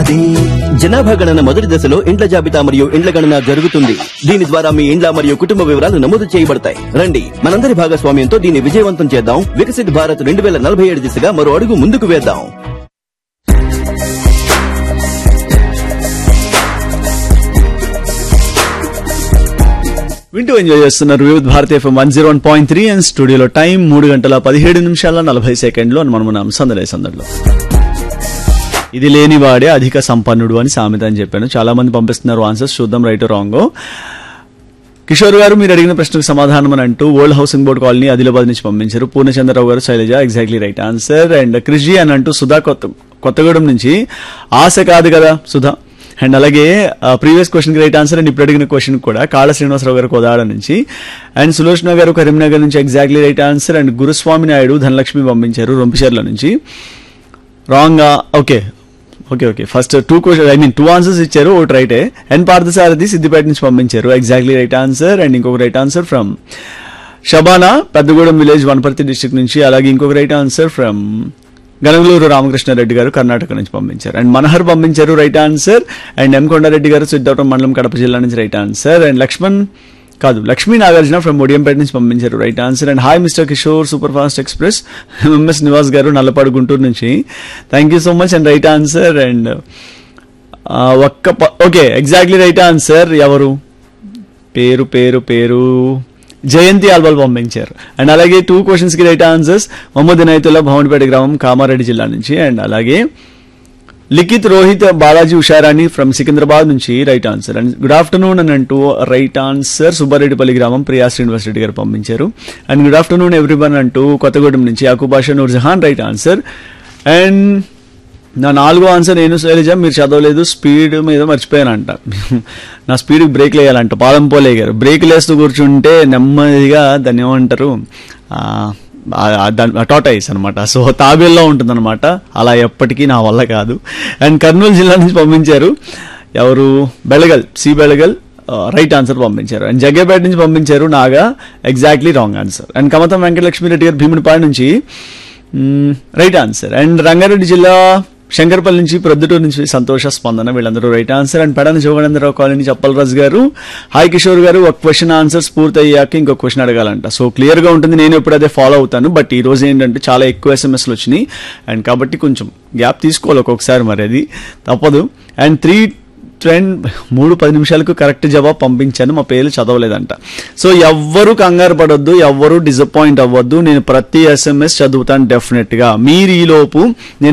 ఉన్నది జనాభా గణన మొదటి దశలో ఇండ్ల జాబితా మరియు ఇండ్ల గణన జరుగుతుంది దీని ద్వారా మీ ఇండ్ల మరియు కుటుంబ వివరాలు నమోదు చేయబడతాయి రండి మనందరి భాగస్వామ్యంతో దీన్ని విజయవంతం చేద్దాం వికసిత్ భారత్ రెండు వేల నలభై ఏడు దిశగా మరో అడుగు ముందుకు వేద్దాం వింటూ ఎంజాయ్ చేస్తున్నారు Vividh Bharati FM one zero one point three and స్టూడియోలో టైం మూడు గంటల పదిహేడు నిమిషాల నలభై సెకండ్లు అని మనం ఉన్నాం సందడే సందడిలో ఇది లేనివాడే అధిక సంపన్నుడు అని సామెత అని చెప్పాను చాలా మంది పంపిస్తున్నారు ఆన్సర్స్ చూద్దాం రైట్ రాంగో కిషోర్ గారు మీరు అడిగిన ప్రశ్నకు సమాధానం అని అంటూ old housing board colony Adilabad నుంచి పంపించారు పూర్ణచంద్రరావు గారు Sailaja exactly right answer and Krishi అని అంటూ సుధా కొత్త కొత్తగూడెం నుంచి ఆశ కాదు కదా సుధా అండ్ అలాగే ప్రీవియస్ క్వశ్చన్ కి రైట్ ఆన్సర్ అండ్ ఇప్పుడు అడిగిన క్వశ్చన్ కూడా కాళ శ్రీనివాసరావు గారు కోదాడ నుంచి అండ్ సులోచన గారు కరీంనగర్ నుంచి exactly right answer and Guruswamy Naidu Dhanalakshmi పంపించారు రొంపిచర్ల నుంచి wrong okay okay okay first two question I mean two answers ఇచ్చారు ఒకటి రైటే ఎన్ పార్థసారథి సిద్దిపేట నుంచి పంపించారు ఎగ్జాక్ట్లీ రైట్ ఆన్సర్ అండ్ ఇంకొక right answer from Shabana Peddagudem village Wanaparthy district నుంచి అలాగే ఇంకొక right answer from Ganagaluru Ramakrishnareddy గారు కర్ణాటక నుంచి పంపించారు అండ్ మనహర్ పంపించారు right answer and M Kondareddy గారు సిద్ధవటం మండలం కడప జిల్లా నుంచి రైట్ ఆన్సర్ అండ్ లక్ష్మణ్ కాదు లక్ష్మీ నాగార్జున ఫ్రమ్ ఒడియంపేట నుంచి పంపించారు right answer and hi mister Kishore super fast express MS Nivas గారు నల్లపాడు గుంటూరు నుంచి thank you so much and right answer and ఒక్క ఓకే ఎగ్జాక్ట్లీ రైట్ ఆన్సర్ ఎవరు పేరు పేరు పేరు జయంతి ఆల్బాల్ పంపించారు అండ్ అలాగే టూ క్వశ్చన్స్ కి రైట్ ఆన్సర్స్ మొహమ్మద్ ఇనాయతుల్లా భవన్పేట గ్రామం కామారెడ్డి జిల్లా నుంచి అండ్ అలాగే లిఖిత్ రోహిత్ బాలాజీ ఉషారాణి ఫ్రమ్ సికింద్రాబాద్ నుంచి right answer and good afternoon అని అంటూ రైట్ ఆన్సర్ సుబ్బారెడ్డిపల్లి గ్రామం ప్రియా శ్రీనివాస్ రెడ్డి గారు పంపించారు అండ్ గుడ్ ఆఫ్టర్నూన్ ఎవ్రీవన్ అంటూ కొత్తగూడెం నుంచి Akubasha Noor Jahan right answer and నా నాలుగో ఆన్సర్ నేను శైలజ మీరు చదవలేదు స్పీడ్ మీద మర్చిపోయానంట నా స్పీడ్కి బ్రేక్ వేయాలంట పాదం పోలే గారు బ్రేక్ లేస్తూ కూర్చుంటే నెమ్మదిగా దాన్ని ఏమంటారు టాటాయిస్ అనమాట సో తాబేల్లో ఉంటుందన్నమాట అలా ఎప్పటికీ నా వల్ల కాదు అండ్ కర్నూలు జిల్లా నుంచి పంపించారు ఎవరు Belagal C Belagal right answer పంపించారు అండ్ జగ్గేపేట నుంచి పంపించారు Naga exactly wrong answer and Kamatham Venkatalakshmi Reddy గారు భీమునిపాడు నుంచి రైట్ ఆన్సర్ అండ్ రంగారెడ్డి జిల్లా శంకర్పల్లి నుంచి ప్రొద్దుటూరు నుంచి సంతోష స్పందన వీళ్ళందరూ right answer and Pedana Joganendrarao colony Chappalaraju గారు హాయ్ కిషోర్ గారు ఒక క్వశ్చన్ ఆన్సర్స్ పూర్తి అయ్యాక ఇంకొక క్వశ్చన్ అడగాలంట సో క్లియర్ గా ఉంటుంది నేను ఎప్పుడు అదే ఫాలో అవుతాను బట్ ఈ రోజు ఏంటంటే చాలా ఎక్కువ ఎస్ఎంఎస్లు వచ్చినాయి అండ్ కాబట్టి కొంచెం గ్యాప్ తీసుకోవాలి ఒక్కొక్కసారి మరి అది తప్పదు అండ్ త్రీ ట్రెండ్ మూడు పది నిమిషాలకు కరెక్ట్ జవాబు పంపించాను మా పేర్లు చదవలేదంట సో ఎవ్వరు కంగారు పడొద్దు ఎవ్వరు డిసప్పాయింట్ అవ్వద్దు నేను ప్రతి ఎస్ఎంఎస్ చదువుతాను డెఫినెట్ గా మీరు ఈ లోపు నేను